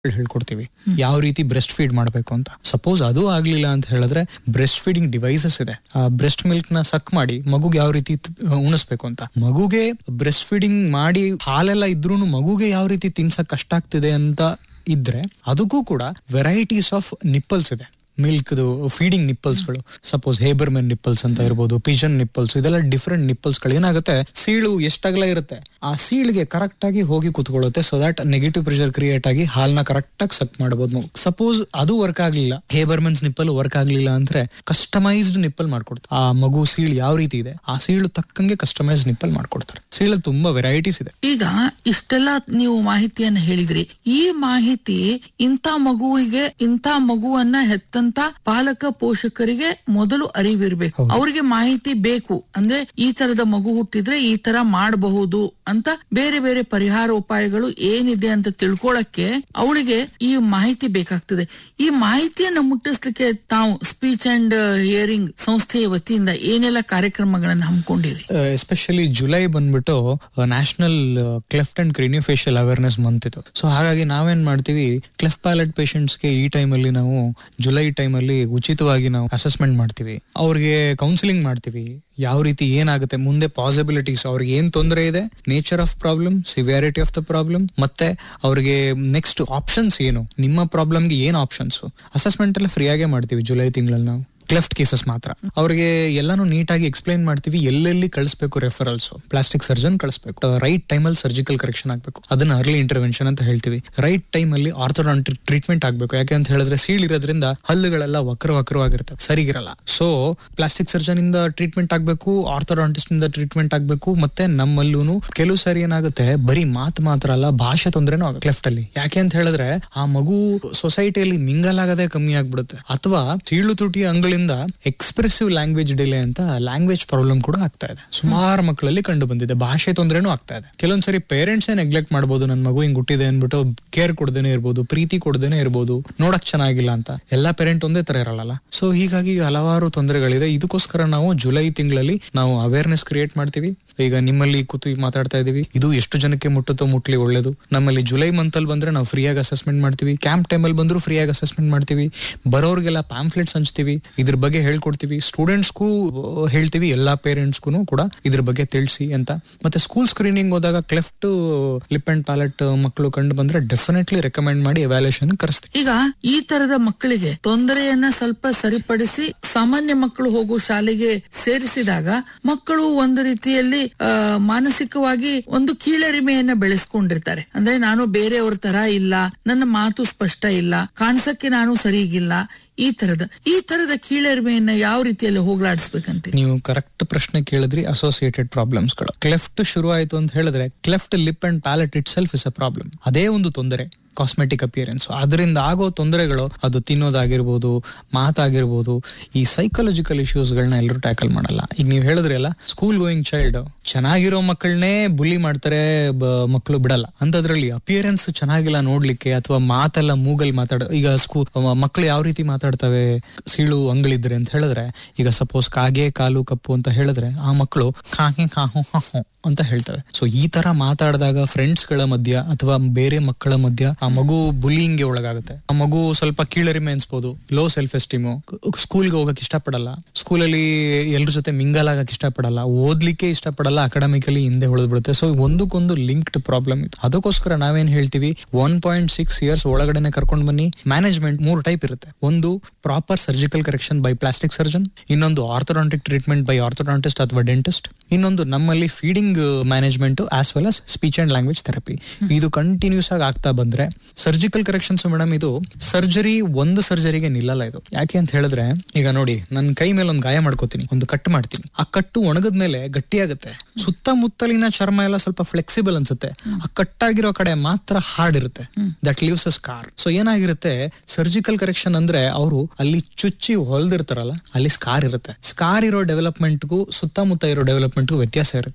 ಹೇಳ್ಕೊಡ್ತೀವಿ ಯಾವ ರೀತಿ ಬ್ರೆಸ್ಟ್ ಫೀಡ್ ಮಾಡಬೇಕು ಅಂತ ಸಪೋಸ್ ಅದು ಆಗ್ಲಿಲ್ಲ ಅಂತ ಹೇಳಿದ್ರೆ ಬ್ರೆಸ್ಟ್ ಫೀಡಿಂಗ್ ಡಿವೈಸಸ್ ಇದೆ ಆ ಬ್ರೆಸ್ಟ್ ಮಿಲ್ಕ್ ನ ಸಕ್ ಮಾಡಿ ಮಗುಗೆ ಯಾವ ರೀತಿ ತ್- ಉಣಿಸ್ಬೇಕು ಅಂತ ಮಗುಗೆ ಬ್ರೆಸ್ಟ್ ಫೀಡಿಂಗ್ ಮಾಡಿ ಹಾಲೆಲ್ಲ ಇದ್ರೂ ಮಗುಗೆ ಯಾವ ರೀತಿ ತಿನ್ಸಕ್ ಕಷ್ಟ ಆಗ್ತಿದೆ ಅಂತ ಇದ್ರೆ ಅದಕ್ಕೂ ಕೂಡ ವೆರೈಟೀಸ್ ಆಫ್ ನಿಪ್ಪಲ್ಸ್ ಇದೆ ಮಿಲ್ಕ್ ಫೀಡಿಂಗ್ ನಿಪ್ಪಲ್ಸ್ ಗಳು ಸಪೋಸ್ ಹೇಬರ್ಮೆನ್ ನಿಪ್ಪಲ್ಸ್ ಅಂತ ಇರ್ಬೋದು ಪಿಜನ್ ನಿಪ್ಪಲ್ಸ್ ಇದೆಲ್ಲ ಡಿಫ್ರೆಂಟ್ ನಿಪ್ಪಲ್ಸ್ ಗಳು ಏನಾಗುತ್ತೆ ಸೀಳು ಎಷ್ಟಾಗಲ ಇರುತ್ತೆ ಆ ಸೀಳಿಗೆ ಕರೆಕ್ಟ್ ಆಗಿ ಹೋಗಿ ಕುತ್ಕೊಳ್ಳುತ್ತೆ so that negative pressure create ಆಗಿ ಹಾಲ್ನ ಕರೆಕ್ಟ್ ಆಗಿ ಸಕ್ ಮಾಡಬಹುದು ಸಪೋಸ್ ಅದು ವರ್ಕ್ ಆಗ್ಲಿಲ್ಲ ಹೇಬರ್ಮೆನ್ಸ್ ನಿಪ್ಪಲ್ ವರ್ಕ್ ಆಗ್ಲಿಲ್ಲ ಅಂದ್ರೆ ಕಸ್ಟಮೈಸ್ಡ್ ನಿಪ್ಪಲ್ ಮಾಡ್ಕೊಡ್ತಾರೆ ಆ ಮಗು ಸೀಳು ಯಾವ ರೀತಿ ಇದೆ ಆ ಸೀಳು ತಕ್ಕಂಗೆ ಕಸ್ಟಮೈಸ್ಡ್ ನಿಪ್ಪಲ್ ಮಾಡ್ಕೊಡ್ತಾರೆ ಸೀಳಲ್ಲಿ ತುಂಬಾ ವೆರೈಟೀಸ್ ಇದೆ ಈಗ ಇಷ್ಟೆಲ್ಲ ನೀವು ಮಾಹಿತಿಯನ್ನ ಹೇಳಿದ್ರಿ ಈ ಮಾಹಿತಿ ಇಂಥ ಮಗುವಿಗೆ ಇಂಥ ಮಗುವನ್ನ ಹೆತ್ತಂತ ಪಾಲಕ ಪೋಷಕರಿಗೆ ಮೊದಲು ಅರಿವಿರ್ಬೇಕು ಅವರಿಗೆ ಮಾಹಿತಿ ಬೇಕು ಅಂದ್ರೆ ಈ ತರದ ಮಗು ಹುಟ್ಟಿದ್ರೆ ಈ ತರ ಮಾಡಬಹುದು ಅಂತ ಬೇರೆ ಬೇರೆ ಪರಿಹಾರ ಉಪಾಯಗಳು ಏನಿದೆ ಅಂತ ತಿಳ್ಕೊಳಕ್ಕೆ ಅವಳಿಗೆ ಈ ಮಾಹಿತಿ ಬೇಕಾಗ್ತದೆ ಈ ಮಾಹಿತಿಯನ್ನ ಮುಟ್ಟಿಸ್ಲಿಕ್ಕೆ ತಾವು ಸ್ಪೀಚ್ ಅಂಡ್ ಹಿಯರಿಂಗ್ ಸಂಸ್ಥೆಯ ವತಿಯಿಂದ ಏನೆಲ್ಲ ಕಾರ್ಯಕ್ರಮಗಳನ್ನ ಹಮ್ಮಿಕೊಂಡಿರಿ ಎಸ್ಪೆಷಲಿ ಜುಲೈ ಬಂದ್ಬಿಟ್ಟು national cleft and craniofacial awareness month ಇದು ಸೊ ಹಾಗಾಗಿ ನಾವೇನ್ ಮಾಡ್ತೀವಿ ಕ್ಲೆಫ್ ಪ್ಯಾಲೆಟ್ ಗೆ ಈ ಟೈಮ್ ಅಲ್ಲಿ ನಾವು ಜುಲೈ ಟೈಮ್ ಅಲ್ಲಿ ಉಚಿತವಾಗಿ ನಾವು ಅಸೆಸ್ಮೆಂಟ್ ಮಾಡ್ತೀವಿ ಅವ್ರಿಗೆ ಕೌನ್ಸಿಲಿಂಗ್ ಮಾಡ್ತೀವಿ ಯಾವ ರೀತಿ ಏನಾಗುತ್ತೆ ಮುಂದೆ ಪಾಸಿಬಿಲಿಟೀಸ್ ಅವ್ರಿಗೆ ಏನ್ ತೊಂದರೆ ಇದೆ nature of problem severity of the problem ಮತ್ತೆ ಅವ್ರಿಗೆ ನೆಕ್ಸ್ಟ್ ಆಪ್ಷನ್ಸ್ ಏನು ನಿಮ್ಮ ಪ್ರಾಬ್ಲಮ್ಗೆ ಏನ್ ಆಪ್ಷನ್ಸ್ ಅಸೆಸ್ಮೆಂಟ್ ಎಲ್ಲ ಫ್ರೀ ಆಗೇ ಮಾಡ್ತೀವಿ ಜುಲೈ ತಿಂಗಳಲ್ಲಿ ನಾವು ಕ್ಲೆಫ್ಟ್ ಕೇಸಸ್ ಮಾತ್ರ ಅವ್ರಿಗೆ ಎಲ್ಲಾನು ನೀಟಾಗಿ ಎಕ್ಸ್ಪ್ಲೈನ್ ಮಾಡ್ತೀವಿ ಎಲ್ಲೆಲ್ಲಿ ಕಳಿಸ್ಬೇಕು ರೆಫರಲ್ಸ್ ಪ್ಲಾಸ್ಟಿಕ್ ಸರ್ಜನ್ ಕಳಿಸ್ಬೇಕು ರೈಟ್ ಟೈಮಲ್ಲಿ ಸರ್ಜಿಕಲ್ ಕರೆಕ್ಷನ್ ಆಗ್ಬೇಕು ಅದನ್ನ ಅರ್ಲಿ ಇಂಟರ್ವೆನ್ಷನ್ ಅಂತ ಹೇಳ್ತೀವಿ ರೈಟ್ ಟೈಮ್ ಅಲ್ಲಿ ಆರ್ಥೋಡಾಂಟಿಕ್ ಟ್ರೀಟ್ಮೆಂಟ್ ಆಗ್ಬೇಕು ಯಾಕೆ ಅಂತ ಹೇಳಿದ್ರೆ ಸೀಳ್ ಇರೋದ್ರಿಂದ ಹಲ್ಲುಗಳೆಲ್ಲ ವಕ್ರ ವಕ್ರವಾಗಿರ್ತವೆ ಸರಿಗಿರಲ್ಲ ಸೊ ಪ್ಲಾಸ್ಟಿಕ್ ಸರ್ಜನ್ ಇಂದ ಟ್ರೀಟ್ಮೆಂಟ್ ಆಗ್ಬೇಕು ಆರ್ಥೋಡಾಂಟಿಸ್ಟ್ ಇಂದ ಟ್ರೀಟ್ಮೆಂಟ್ ಆಗ್ಬೇಕು ಮತ್ತೆ ನಮ್ಮಲ್ಲೂ ಕೆಲವು ಸಾರಿ ಏನಾಗುತ್ತೆ ಬರೀ ಮಾತು ಮಾತ್ರ ಅಲ್ಲ ಭಾಷೆ ತೊಂದ್ರೆನೂ ಆಗುತ್ತೆ ಲೆಫ್ಟ್ ಅಲ್ಲಿ ಯಾಕೆ ಅಂತ ಹೇಳಿದ್ರೆ ಆ ಮಗು ಸೊಸೈಟಿಯಲ್ಲಿ ಮಿಂಗಲ್ ಆಗದೆ ಕಮ್ಮಿ ಆಗ್ಬಿಡುತ್ತೆ ಅಥವಾ ಸೀಳು ತುಟಿ ಅಂಗಳಿಂದ ಎಕ್ಸ್ಪ್ರೆಸಿವ್ ಲ್ಯಾಂಗ್ವೇಜ್ ಡಿಲೇ ಅಂತ ಲ್ಯಾಂಗ್ವೇಜ್ ಪ್ರಾಬ್ಲಮ್ ಕೂಡ ಆಗ್ತಾ ಇದೆ ಸುಮಾರು ಮಕ್ಕಳಲ್ಲಿ ಕಂಡು ಬಂದಿದೆ ಭಾಷೆ ತೊಂದ್ರೆನೂ ಆಗ್ತಾ ಇದೆ ಕೆಲವೊಂದ್ಸರಿ ಪೇರೆಂಟ್ಸ್ ನೆಗ್ಲೆಕ್ಟ್ ಮಾಡ್ಬೋದು ನನ್ನ ಮಗು ಹಿಂಗ್ ಹುಟ್ಟಿದೆ ಅನ್ಬಿಟ್ಟು ಕೇರ್ ಕೊಡ್ದೇನೆ ಇರ್ಬೋದು ಪ್ರೀತಿ ಕೊಡ್ದೇನೆ ಇರ್ಬೋದು ನೋಡಕ್ ಚೆನ್ನಾಗಿಲ್ಲ ಅಂತ ಎಲ್ಲಾ ಪೇರೆಂಟ್ ಒಂದೇ ತರ ಇರಲ್ಲ ಸೊ ಹೀಗಾಗಿ ಹಲವಾರು ತೊಂದರೆಗಳಿದೆ ಇದಕ್ಕೋಸ್ಕರ ನಾವು ಜುಲೈ ತಿಂಗಳಲ್ಲಿ ನಾವು ಅವೇರ್ನೆಸ್ ಕ್ರಿಯೇಟ್ ಮಾಡ್ತೀವಿ ಈಗ ನಿಮ್ಮಲ್ಲಿ ಕೂತು ಈಗ ಮಾತಾಡ್ತಾ ಇದೀವಿ ಇದು ಎಷ್ಟು ಜನಕ್ಕೆ ಮುಟ್ಟುತ್ತೋ ಮುಟ್ಲಿ ಒಳ್ಳೇದು ನಮ್ಮಲ್ಲಿ ಜುಲೈ ಮಂತ್ ಅಲ್ಲಿ ಬಂದ್ರೆ ನಾವು ಫ್ರೀಯಾಗಿ ಅಸೆಸ್ಮೆಂಟ್ ಮಾಡ್ತೀವಿ ಕ್ಯಾಂಪ್ ಟೈಮ್ ಅಲ್ಲಿ ಬಂದ್ರು ಫ್ರೀಯಾಗಿ ಅಸೆಸ್ಮೆಂಟ್ ಮಾಡ್ತೀವಿ ಬರೋರ್ಗೆಲ್ಲ ಪ್ಯಾಂಫ್ಲೆಟ್ಸ್ ಹಂಚ್ತೀವಿ ಇದ್ರ ಬಗ್ಗೆ ಹೇಳ್ಕೊಡ್ತೀವಿ ಸ್ಟೂಡೆಂಟ್ಸ್ಗೂ ಹೇಳ್ತೀವಿ ಎಲ್ಲಾ ಪೇರೆಂಟ್ಸ್ಗೂ ಕೂಡ ಇದ್ರ ಬಗ್ಗೆ ತಿಳಿಸಿ ಅಂತ ಮತ್ತೆ ಸ್ಕೂಲ್ ಸ್ಕ್ರೀನಿಂಗ್ ಹೋದಾಗ ಕ್ಲೆಫ್ಟ್ ಲಿಪ್ ಅಂಡ್ ಪ್ಯಾಲೆಟ್ ಮಕ್ಕಳು ಕಂಡು ಬಂದ್ರೆ ಡೆಫಿನೆಟ್ಲಿ ರೆಕಮೆಂಡ್ ಮಾಡಿ ಎವ್ಯಾಲ್ಯೂಷನ್ ಕರೆಸ್ತೀವಿ ಈಗ ಈ ತರದ ಮಕ್ಕಳಿಗೆ ತೊಂದರೆಯನ್ನ ಸ್ವಲ್ಪ ಸರಿಪಡಿಸಿ ಸಾಮಾನ್ಯ ಮಕ್ಕಳು ಹೋಗೋ ಶಾಲೆಗೆ ಸೇರಿಸಿದಾಗ ಮಕ್ಕಳು ಒಂದು ರೀತಿಯಲ್ಲಿ ಆ, ಮಾನಸಿಕವಾಗಿ ಒಂದು ಕೀಳರಿಮೆಯನ್ನ ಬೆಳೆಸ್ಕೊಂಡಿರ್ತಾರೆ ಅಂದ್ರೆ ನಾನು ಬೇರೆಯವ್ರ ತರ ಇಲ್ಲ ನನ್ನ ಮಾತು ಸ್ಪಷ್ಟ ಇಲ್ಲ ಕಾಣಿಸಕ್ಕೆ ನಾನು ಸರಿಗಿಲ್ಲ ಈ ತರದ ಈ ತರದ ಕೀಳರಿಮೆಯನ್ನ ಯಾವ ರೀತಿಯಲ್ಲಿ ಹೋಗ್ಲಾಡಿಸ್ಬೇಕಂತ ನೀವು ಕರೆಕ್ಟ್ ಪ್ರಶ್ನೆ ಕೇಳಿದ್ರಿ ಅಸೋಸಿಯೇಟೆಡ್ ಪ್ರಾಬ್ಲಮ್ಸ್ ಗಳು ಕ್ಲೆಫ್ಟ್ ಶುರು ಆಯ್ತು ಅಂತ ಹೇಳಿದ್ರೆ cleft lip and palate itself is a problem ಅದೇ ಒಂದು ತೊಂದರೆ ಕಾಸ್ಮೆಟಿಕ್ ಅಪಿಯರೆನ್ಸ್ ಅದರಿಂದ ಆಗೋ ತೊಂದರೆಗಳು ಅದು ತಿನ್ನೋದಾಗಿರ್ಬೋದು ಮಾತಾಗಿರ್ಬೋದು ಈ ಸೈಕಾಲಜಿಕಲ್ ಇಶ್ಯೂಸ್ ಗಳನ್ನ ಎಲ್ಲರೂ ಟ್ಯಾಕಲ್ ಮಾಡಲ್ಲ ಈಗ ನೀವು ಹೇಳಿದ್ರಿ ಅಲ್ಲ ಸ್ಕೂಲ್ ಗೋಯಿಂಗ್ ಚೈಲ್ಡ್ ಚೆನ್ನಾಗಿರೋ ಮಕ್ಕಳನ್ನೇ ಬುಲಿ ಮಾಡ್ತಾರೆ ಮಕ್ಕಳು ಬಿಡಲ್ಲ ಅಂತದ್ರಲ್ಲಿ ಅಪಿಯರೆನ್ಸ್ ಚೆನ್ನಾಗಿಲ್ಲ ನೋಡ್ಲಿಕ್ಕೆ ಅಥವಾ ಮಾತೆಲ್ಲ ಮೂಗಲ್ ಮಾತಾಡ ಈಗ ಸ್ಕೂಲ್ ಮಕ್ಕಳು ಯಾವ ರೀತಿ ಮಾತಾಡ್ತವೆ ಸೀಳು ಅಂಗಳಿದ್ರೆ ಅಂತ ಹೇಳಿದ್ರೆ ಈಗ ಸಪೋಸ್ ಕಾಗೆ ಕಾಲು ಕಪ್ಪು ಅಂತ ಹೇಳಿದ್ರೆ ಆ ಮಕ್ಕಳು ಕಾಗೆ ಕಾಹು ಹಾಹು ಅಂತ ಹೇಳ್ತವೆ ಸೊ ಈ ತರ ಮಾತಾಡಿದಾಗ ಫ್ರೆಂಡ್ಸ್ ಗಳ ಮಧ್ಯ ಅಥವಾ ಬೇರೆ ಮಕ್ಕಳ ಮಧ್ಯ ಆ ಮಗು ಬುಲಿಂಗ್ಗೆ ಒಳಗಾಗುತ್ತೆ ಆ ಮಗು ಸ್ವಲ್ಪ ಕೀಳರಿಮೆ ಅನ್ಸ್ಬೋದು ಲೋ ಸೆಲ್ಫ್ ಎಸ್ಟೀಮು ಸ್ಕೂಲ್ಗೆ ಹೋಗಕ್ ಇಷ್ಟಪಡಲ್ಲ ಸ್ಕೂಲಲ್ಲಿ ಎಲ್ರ ಜೊತೆ ಮಿಂಗಲ್ ಆಗಕ್ ಇಷ್ಟಪಡಲ್ಲ ಓದ್ಲಿಕ್ಕೆ ಇಷ್ಟಪಡಲ್ಲ ಅಕಾಡೆಮಿಕಲಿ ಹಿಂದೆ ಉಳಿದ್ಬಿಡುತ್ತೆ ಸೊ ಒಂದಕ್ಕೊಂದು ಲಿಂಕ್ಡ್ ಪ್ರಾಬ್ಲಮ್ ಇದು ಅದಕ್ಕೋಸ್ಕರ ನಾವೇನ್ ಹೇಳ್ತೀವಿ ಒನ್ ಪಾಯಿಂಟ್ ಸಿಕ್ಸ್ ಇಯರ್ಸ್ ಒಳಗಡೆನೆ ಕರ್ಕೊಂಡು ಬನ್ನಿ ಮ್ಯಾನೇಜ್ಮೆಂಟ್ ಮೂರು ಟೈಪ್ ಇರುತ್ತೆ ಒಂದು proper surgical correction by plastic surgeon ಇನ್ನೊಂದು ಆರ್ಥೋಡಾಂಟಿಕ್ ಟ್ರೀಟ್ಮೆಂಟ್ ಬೈ ಆರ್ಥೋಡಾಂಟಿಸ್ಟ್ ಅಥವಾ ಡೆಂಟಿಸ್ಟ್ ಇನ್ನೊಂದು ನಮ್ಮಲ್ಲಿ feeding management as well as speech and language therapy ಇದು ಕಂಟಿನ್ಯೂಸ್ ಆಗಿ ಆಗ್ತಾ ಬಂದ್ರೆ ಸರ್ಜಿಕಲ್ ಕರೆಕ್ಷನ್ಸ್ ಮೇಡಮ್ ಇದು ಸರ್ಜರಿ ಒಂದು ಸರ್ಜರಿಗೆ ನಿಲ್ಲಲ್ಲ ಇದು ಯಾಕೆ ಅಂತ ಹೇಳಿದ್ರೆ ಈಗ ನೋಡಿ ನನ್ನ ಕೈ ಮೇಲೆ ಒಂದು ಗಾಯ ಮಾಡ್ಕೋತೀನಿ ಒಂದು ಕಟ್ ಮಾಡ್ತೀನಿ ಆ ಕಟ್ಟು ಒಣಗದ ಮೇಲೆ ಗಟ್ಟಿಯಾಗುತ್ತೆ ಸುತ್ತಮುತ್ತಲಿನ ಚರ್ಮ ಎಲ್ಲ ಸ್ವಲ್ಪ ಫ್ಲೆಕ್ಸಿಬಲ್ ಅನ್ಸುತ್ತೆ ಆ ಕಟ್ಟಾಗಿರೋ ಕಡೆ ಮಾತ್ರ ಹಾರ್ಡ್ ಇರುತ್ತೆ that leaves a scar so ಏನಾಗಿರುತ್ತೆ ಸರ್ಜಿಕಲ್ ಕರೆಕ್ಷನ್ ಅಂದ್ರೆ ಅವರು ಅಲ್ಲಿ ಚುಚ್ಚಿ ಹೊಲ್ದಿರ್ತಾರಲ್ಲ ಅಲ್ಲಿ ಸ್ಕಾರ್ ಇರುತ್ತೆ ಸ್ಕಾರ್ ಇರೋ ಡೆವಲಪ್ಮೆಂಟ್ಗೂ ಸುತ್ತಮುತ್ತ ಇರೋ ಡೆವಲಪ್ಮೆಂಟ್ಗೂ ವ್ಯತ್ಯಾಸ ಇರುತ್ತೆ ಸೊ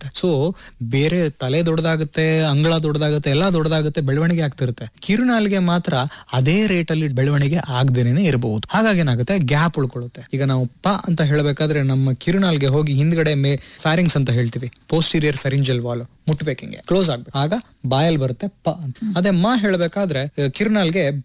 ಬೇರೆ ತಲೆ ದೊಡ್ಡದಾಗುತ್ತೆ ಅಂಗಳ ದೊಡ್ಡದಾಗುತ್ತೆ ಎಲ್ಲ ದೊಡ್ಡದಾಗುತ್ತೆ ಬೆಳವಣಿಗೆ ಆಗ್ತಿರುತ್ತೆ ಕಿರುನಾಲ್ಗೆ ಮಾತ್ರ ಅದೇ ರೇಟ್ ಅಲ್ಲಿ ಬೆಳವಣಿಗೆ ಆಗದೇನೆ ಇರಬಹುದು ಹಾಗಾಗಿ ಏನಾಗುತ್ತೆ ಗ್ಯಾಪ್ ಉಳ್ಕೊಳ್ಳುತ್ತೆ ಈಗ ನಾವು ಪ ಅಂತ ಹೇಳಬೇಕಾದ್ರೆ ನಮ್ಮ ಕಿರುನಾಲ್ಗೆ ಹೋಗಿ ಹಿಂದ್ಗಡೆ ಮೇ ಫ್ಯಾರಿಂಗ್ಸ್ ಅಂತ ಹೇಳ್ತೀವಿ ಪೋಸ್ಟೀರಿಯರ್ ಫೆರಿಂಜಲ್ ವಾಲ್ ಮುಟ್ಬೇಕು ಹಿಂಗೆ ಕ್ಲೋಸ್ ಆಗ್ಬೇಕು ಆಗ ಬಾಯಲ್ಲಿ ಬರುತ್ತೆ ಪ ಅಂತ ಅದೇ ಮ ಹೇಳ್ಬೇಕಾದ್ರೆ ಆ, ಕಿರುನಾಲ್ಗೆ